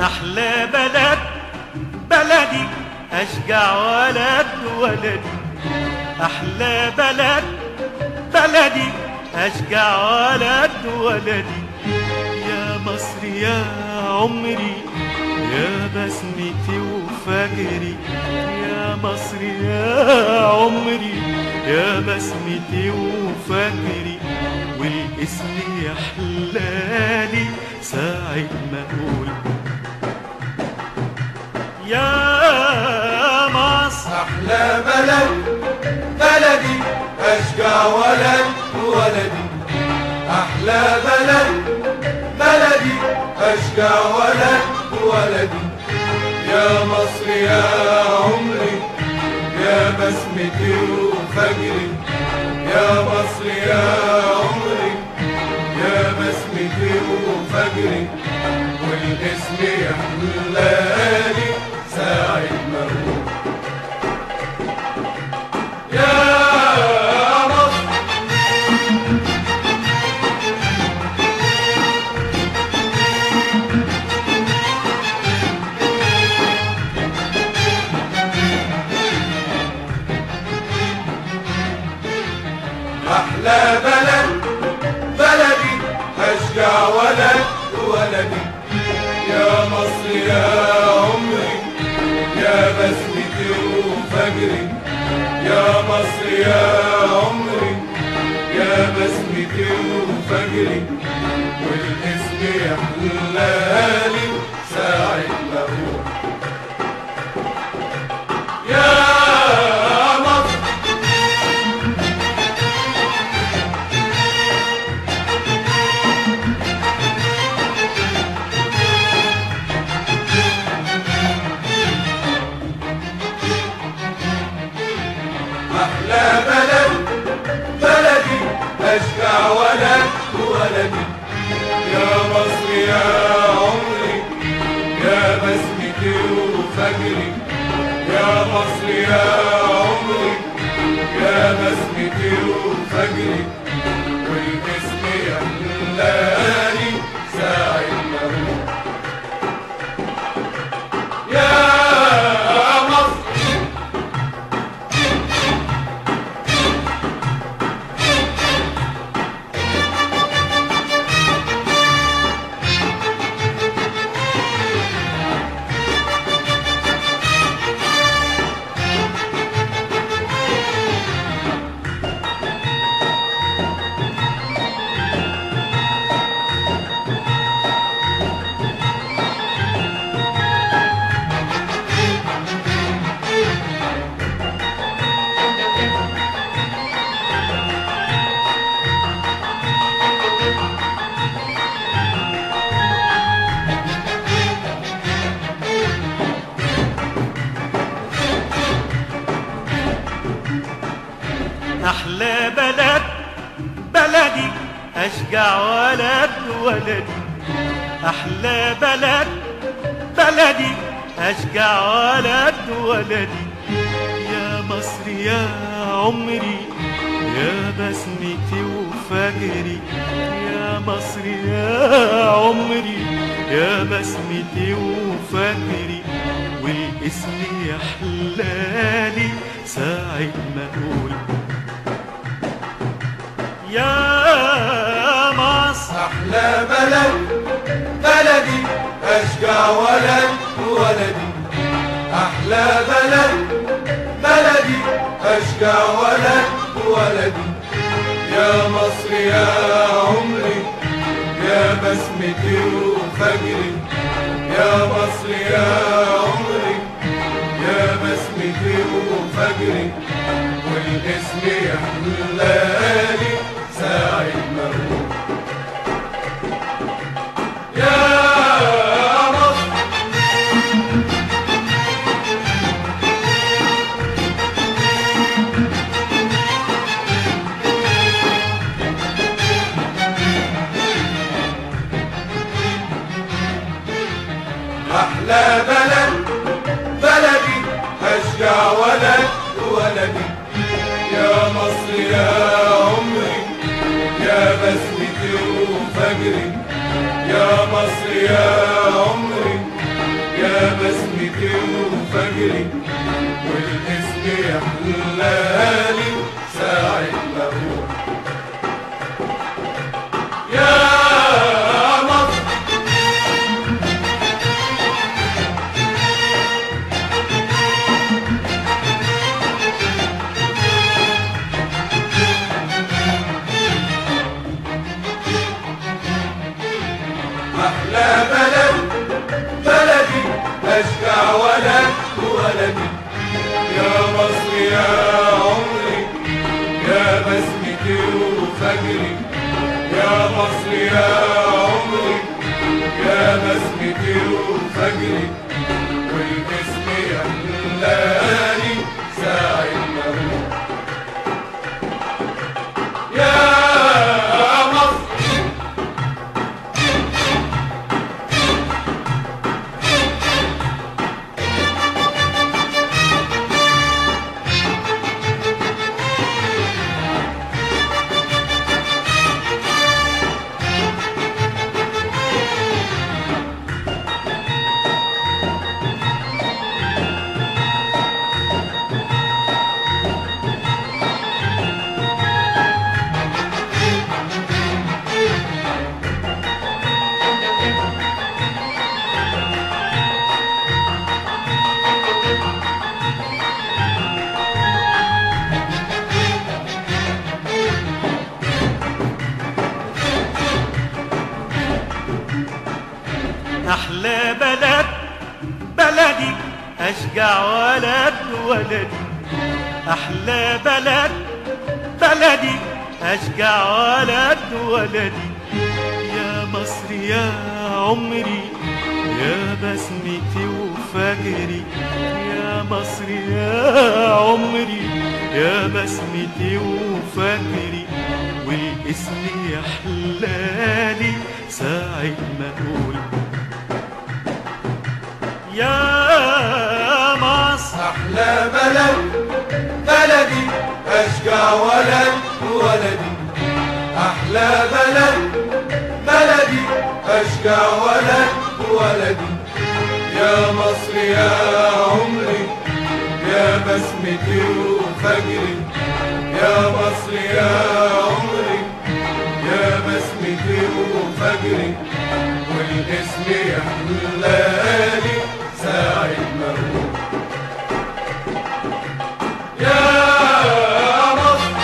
أحلى بلد بلدي أشجع ولد ولدي أحلى بلد بلدي أشجع ولد ولدي يا مصر يا عمري يا بسمتي وفجري يا مصر يا عمري يا بسمتي وفجري والاسم يحلالي ساعة ما أقول يا مصر أحلى بلد بلدي أشجع ولد ولدي أحلى بلد بلدي أشجع ولد ولدي يا مصر يا عمري يا بسمتي وفجري يا مصر يا عمري يا بسمتي وفجري والاسم يحلالي ساعة ما أقول يا مصر أحلى بلد بلدي أشجع ولد ولدي يا مصر يا عمري يا بسمتي وفجري يا مصر يا عمري يا بسمتي وفجري والاسم يحلالي ساعة ما أقول يا مصر أحلى بلد بلدي أشجع ولد ولدي يا مصر يا عمري يا بسمتي وفجري يا مصر يا عمري يا بسمتي وفجري والاسم يحلالي ساعة ما أقول يا مصر أحلى بلد بلدي أشجع ولد ولدي أحلى بلد بلدي أشجع ولد ولدي يا مصر يا عمري يا بسمتي وفجري يا مصر يا عمري يا بسمتي وفجري والاسم يحلالي ساعة ما أقول يا مصر أحلى بلد بلدي أشجع ولد ولدي أحلى بلد بلدي أشجع ولد ولدي يا مصر يا عمري يا بسمتي وفجري يا مصر يا عمري يا بسمتي وفجري والاسم يحلالي ساعة ما أقول يا مصر أحلى بلد بلدي أشجع ولد ولدي يا مصر يا عمري يا بسمتي وفجري يا مصر يا عمري يا بسمتي وفجري والاسم يحلالي ساعة ما اروح يا مصر أحلى بلد بلدي أشجع ولد ولدي يا مصر يا عمري يا بسمتي وفجري يا مصر يا عمري يا بسمتي وفجري والاسم يحلاني ساعة ما أروح يا مصر أحلى بلد بلدي أشجع ولد ولدي أحلى بلد بلدي أشجع ولد ولدي يا مصر يا عمري يا بسمتي وفجري يا مصر يا عمري يا بسمتي وفجري والاسم يحلالي ساعة ما أقول يا مصر أحلى بلد بلدي أشجع ولد ولدي أحلى بلد بلدي أشجع ولد ولدي يا مصر يا عمري يا بسمتي وفجري يا مصر يا عمري يا بسمتي وفجري والاسم يحلالي ساعة ما أروح يا مصر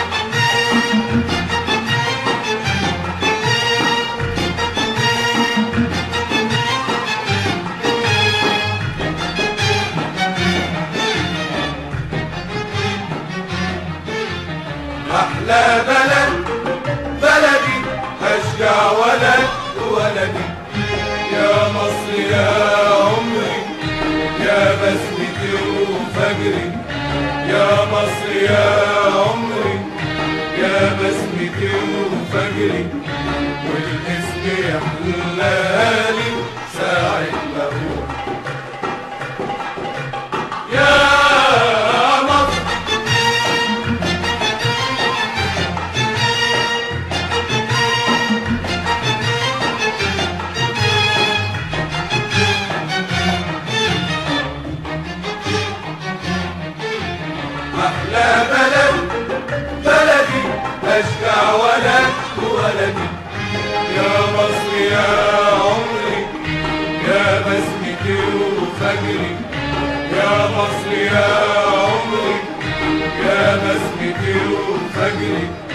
أحلى بلد بلدي أشجع ولد ولدي يا مصر يا عمري يا بسمتي وفجري يا مصر يا عمري يا بسمتي وفجري والاسم يحلالي ساعة ما أروح يا مصر أحلى بلد بلدي أشجع ولد ولدي يا مصر يا عمري يا بسمتي وفجري يا مصر يا عمري يا بسمتي وفجري